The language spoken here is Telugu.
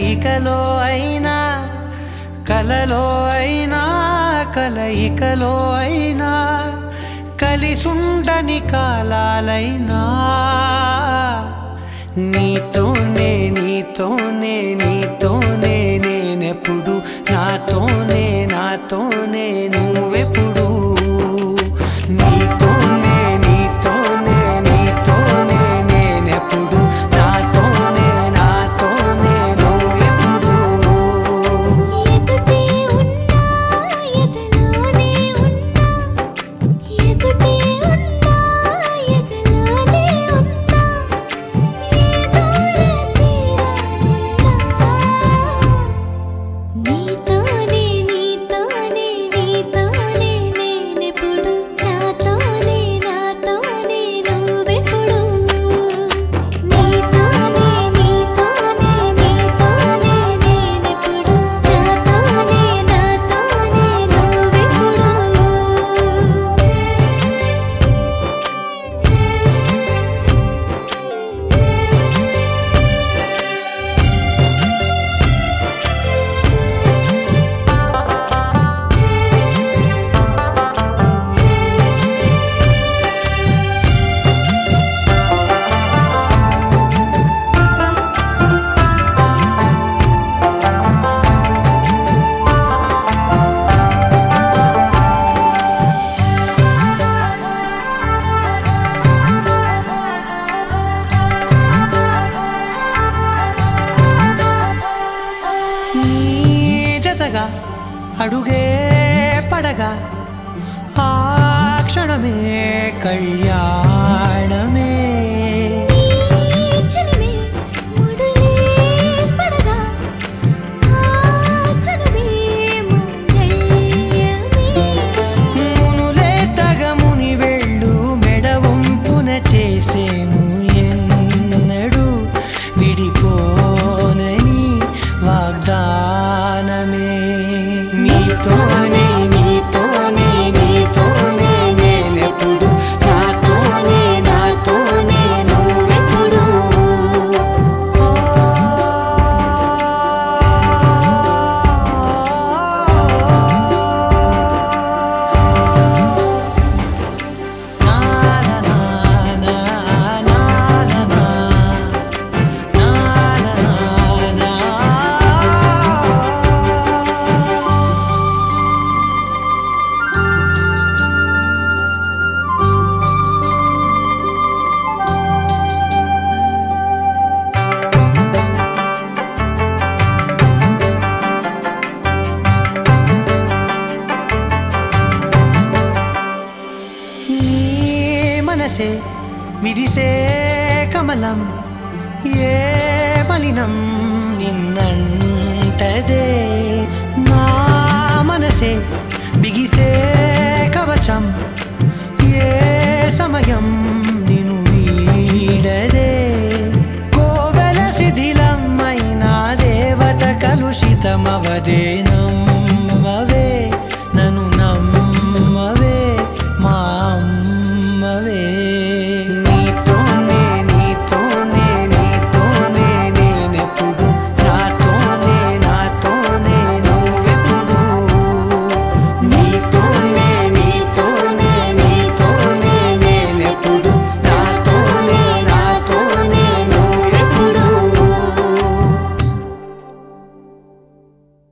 కదలికలో అయినా కలలో అయినా కలయికలో అయినా కలిసుండని కాలాలైనా నీతోనే నీతోనే నీతోనే నేనెప్పుడు నాతోనే నాతోనే నువ్వెప్పుడు నీతోనే నీతోనే నీతోనే నేనెప్పుడు నాతోనే నాతోనే నువ్వెప్పుడు ఎదుటే ఉన్నా ఎదలోనే ఉన్నా ఎదుటే ఉన్నా ఎదలోనే ఉన్నా ఏ దూర తీరానున్నా నీతోనే నీతోనే నీతోనే నేనెప్పుడు నాతోనే నాతోనే నువ్వెప్పుడు నీతోనే నీతోనే నీతోనే నేనెప్పుడు నాతోనే నాతోనే నువ్వెప్పుడు నీ జతగా అడుగే పడగా ఆ క్షణమే కళ్యాణమే చలిమే ముడులే పడగా ఆచనమే మంగళ్యమే మునులే తగముని వెళ్ళు మెడవంపున చేసేను ఎన్నడు విడిపోనని వాగ్దానమే నీతోనే నీతోనే నీతోనే నేనెప్పుడు నాతోనే నాతోనే నువ్వెప్పుడు నీ మనసే విరిసే కమలం ఏ మలినం నిన్నంటదే నా మనసే బిగిసే కవచం ఏ సమయం నిను వీడదే కోవెల శిథిలం అయినా దేవత కలుషితమవదేనో